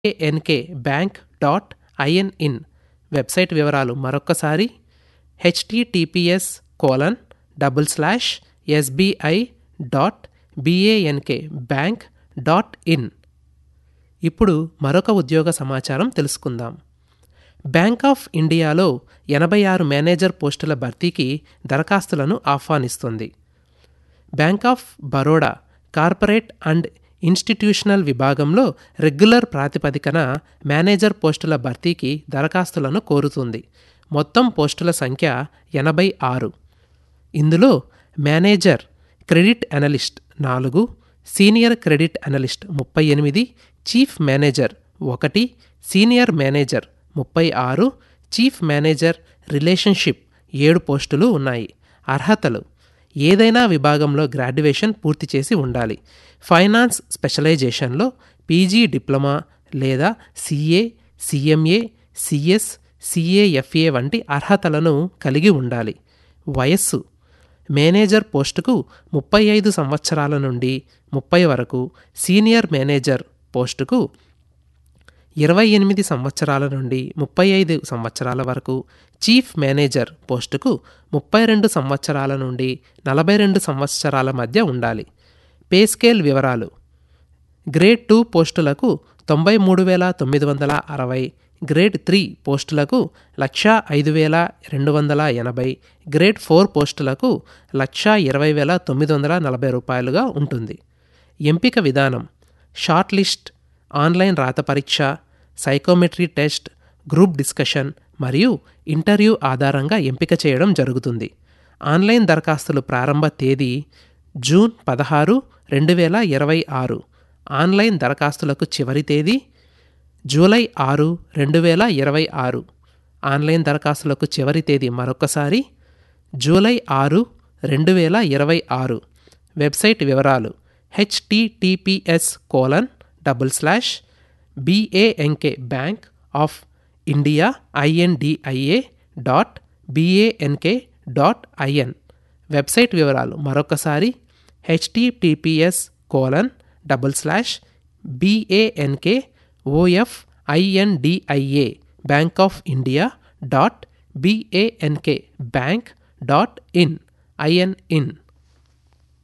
NK bank dot IN in website వివరాలు మరొక్కసారి HTTPS colon double slash SBI dot BANK bank dot in ఇప్పుడు మరొక ఉద్యోగ సమాచారం తెలుసుకుందాం బ్యాంక్ ఆఫ్ ఇండియాలో ఎనభై ఆరు మేనేజర్ పోస్టుల భర్తీకి దరఖాస్తులను ఆహ్వానిస్తుంది bank of Baroda corporate and institutional విభాగంలో రెగ్యులర్ ప్రాతిపదికన మేనేజర్ పోస్టుల భర్తీకి దరఖాస్తులను కోరుతుంది మొత్తం పోస్టుల సంఖ్య ఎనభై ఆరు ఇందులో మేనేజర్ క్రెడిట్ అనలిస్ట్ నాలుగు సీనియర్ క్రెడిట్ అనలిస్ట్ ముప్పై ఎనిమిది చీఫ్ మేనేజర్ ఒకటి సీనియర్ మేనేజర్ ముప్పై ఆరు చీఫ్ మేనేజర్ రిలేషన్షిప్ ఏడు పోస్టులు ఉన్నాయి అర్హతలు ఏదైనా విభాగంలో గ్రాడ్యుయేషన్ పూర్తి చేసి ఉండాలి ఫైనాన్స్ స్పెషలైజేషన్లో పీజీ డిప్లొమా లేదా సిఏ సిఎంఏ సిఎస్ సిఏఎఫ్ఏ వంటి అర్హతలను కలిగి ఉండాలి వయస్సు మేనేజర్ పోస్టుకు ముప్పై ఐదు సంవత్సరాల నుండి ముప్పై వరకు సీనియర్ మేనేజర్ పోస్టుకు ఇరవై ఎనిమిది సంవత్సరాల నుండి ముప్పై ఐదు సంవత్సరాల వరకు చీఫ్ మేనేజర్ పోస్టుకు ముప్పై రెండు సంవత్సరాల నుండి నలభై రెండు సంవత్సరాల మధ్య ఉండాలి పే స్కేల్ వివరాలు గ్రేడ్ టూ పోస్టులకు తొంభై మూడు వేల తొమ్మిది వందల అరవై గ్రేడ్ త్రీ పోస్టులకు లక్ష ఐదు వేల రెండు వందల ఎనభై గ్రేడ్ ఫోర్ పోస్టులకు లక్ష ఇరవై వేల తొమ్మిది వందల నలభై రూపాయలుగా ఉంటుంది ఎంపిక విధానం షార్ట్ లిస్ట్ ఆన్లైన్ రాత పరీక్ష సైకోమెట్రీ టెస్ట్ గ్రూప్ డిస్కషన్ మరియు ఇంటర్వ్యూ ఆధారంగా ఎంపిక చేయడం జరుగుతుంది ఆన్లైన్ దరఖాస్తులు ప్రారంభ తేదీ జూన్ పదహారు రెండు వేల ఇరవై ఆరు ఆన్లైన్ దరఖాస్తులకు చివరి తేదీ జూలై ఆరు రెండు వేల ఇరవై ఆరు ఆన్లైన్ దరఖాస్తులకు చివరి తేదీ మరొకసారి జూలై ఆరు రెండు వేల ఇరవై ఆరు వెబ్సైట్ వివరాలు HTTPS colon double slash BANK bank of India INDIA dot BANK dot IN website వివరాలు మరొకసారి HTTPS colon double slash BANK OF INDIA bank of India dot BANK bank dot in IN in